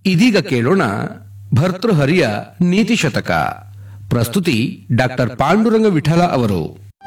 ಇದೀಗ ಕೇಳೋಣ ಭರ್ತೃಹರಿಯ ನೀತಿ ಶತಕ ಪ್ರಸ್ತುತಿ ಡಾಕ್ಟರ್ ಪಾಂಡುರಂಗ ವಿಠಲ ಅವರು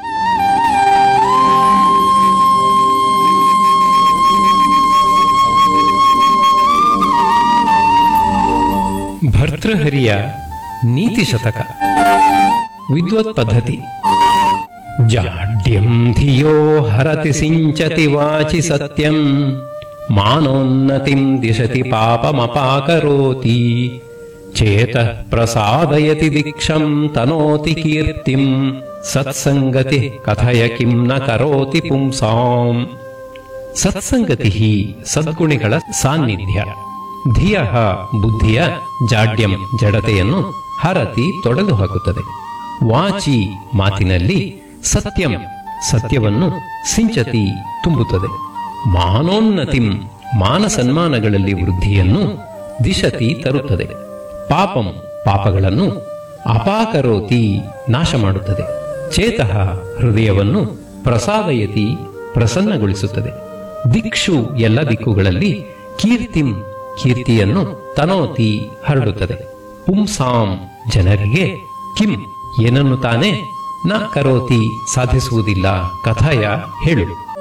ಭರ್ತೃಹರಿಯ ನೀತಿ ಶತಕ ವಿದ್ವತ್ ಪದ್ಧತಿ ಜಾಡ್ಯಂ ಧಿಯೋ ಹರತಿ ಸಿಂಚತಿ ವಾಚಿ ಸತ್ಯಂ ಮಾನೋನ್ನತಿಂ ದಿಶತಿ ಪಾಪಮಪಾಕರೋತಿ ಚೇತ ಪ್ರಸಾದಯತಿ ದೀಕ್ಷಂ ತನೋತಿ ಕೀರ್ತಿಂ ಸತ್ಸಂಗತಿ ಕಥಯ ಕಿಂ ನ ಕರೋತಿ ಪುಂಸಾಂ ಸತ್ಸಂಗತಿ ಸದ್ಗುಣಿಗಳ ಸಾನ್ನಿಧ್ಯ ಧಿಯ ಬುದ್ಧಿಯ ಜಾಡ್ಯಂ ಜಡತೆಯನ್ನು ಹರತಿ ತೊಡೆದು ಹಾಕುತ್ತದೆ ವಾಚಿ ಮಾತಿನಲ್ಲಿ ಸತ್ಯಂ ಸತ್ಯವನ್ನು ಸಿಂಚತಿ ತುಂಬುತ್ತದೆ ಮಾನೋನ್ನತಿಂ ಮಾನ ಸನ್ಮಾನಗಳಲ್ಲಿ ವೃದ್ಧಿಯನ್ನು ದಿಶತಿ ತರುತ್ತದೆ ಪಾಪಂ ಪಾಪಗಳನ್ನು ಅಪಾಕರೋತಿ ನಾಶ ಮಾಡುತ್ತದೆ ಚೇತಃ ಹೃದಯವನ್ನು ಪ್ರಸಾದಯತಿ ಪ್ರಸನ್ನಗೊಳಿಸುತ್ತದೆ ದಿಕ್ಷು ಎಲ್ಲ ದಿಕ್ಕುಗಳಲ್ಲಿ ಕೀರ್ತಿಂ ಕೀರ್ತಿಯನ್ನು ತನೋತಿ ಹರಡುತ್ತದೆ ಪುಂಸಾಂ ಜನರಿಗೆ ಕಿಂ ಏನನ್ನು ತಾನೇ ನ ಕರೋತಿ ಸಾಧಿಸುವುದಿಲ್ಲ ಕಥಾಯ ಹೇಳು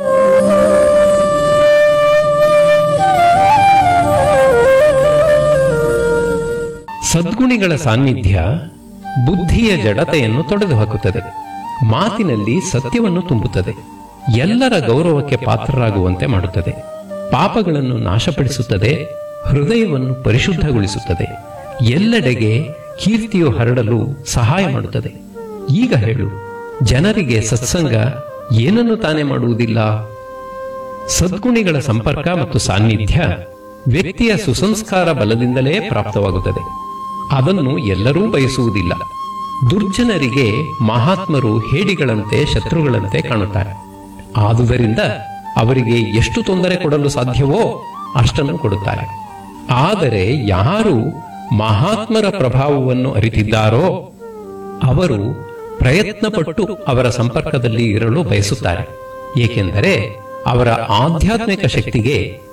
ಸದ್ಗುಣಿಗಳ ಸಾನ್ನಿಧ್ಯ ಬುದ್ಧಿಯ ಜಡತೆಯನ್ನು ತೊಡೆದು ಹಾಕುತ್ತದೆ ಮಾತಿನಲ್ಲಿ ಸತ್ಯವನ್ನು ತುಂಬುತ್ತದೆ ಎಲ್ಲರ ಗೌರವಕ್ಕೆ ಪಾತ್ರರಾಗುವಂತೆ ಮಾಡುತ್ತದೆ ಪಾಪಗಳನ್ನು ನಾಶಪಡಿಸುತ್ತದೆ ಹೃದಯವನ್ನು ಪರಿಶುದ್ಧಗೊಳಿಸುತ್ತದೆ ಎಲ್ಲೆಡೆಗೆ ಕೀರ್ತಿಯು ಹರಡಲು ಸಹಾಯ ಮಾಡುತ್ತದೆ ಈಗ ಹೇಳು ಜನರಿಗೆ ಸತ್ಸಂಗ ಏನನ್ನು ತಾನೇ ಮಾಡುವುದಿಲ್ಲ ಸದ್ಗುಣಿಗಳ ಸಂಪರ್ಕ ಮತ್ತು ಸಾನ್ನಿಧ್ಯ ವ್ಯಕ್ತಿಯ ಸುಸಂಸ್ಕಾರ ಬಲದಿಂದಲೇ ಪ್ರಾಪ್ತವಾಗುತ್ತದೆ ಅದನ್ನು ಎಲ್ಲರೂ ಬಯಸುವುದಿಲ್ಲ ದುರ್ಜನರಿಗೆ ಮಹಾತ್ಮರು ಹೇಡಿಗಳಂತೆ ಶತ್ರುಗಳಂತೆ ಕಾಣುತ್ತಾರೆ ಆದುದರಿಂದ ಅವರಿಗೆ ಎಷ್ಟು ತೊಂದರೆ ಕೊಡಲು ಸಾಧ್ಯವೋ ಅಷ್ಟನ್ನು ಕೊಡುತ್ತಾರೆ ಆದರೆ ಯಾರು ಮಹಾತ್ಮರ ಪ್ರಭಾವವನ್ನು ಅರಿತಿದ್ದಾರೋ ಅವರು ಪ್ರಯತ್ನಪಟ್ಟು ಅವರ ಸಂಪರ್ಕದಲ್ಲಿ ಇರಲು ಬಯಸುತ್ತಾರೆ ಏಕೆಂದರೆ ಅವರ ಆಧ್ಯಾತ್ಮಿಕ ಶಕ್ತಿಗೆ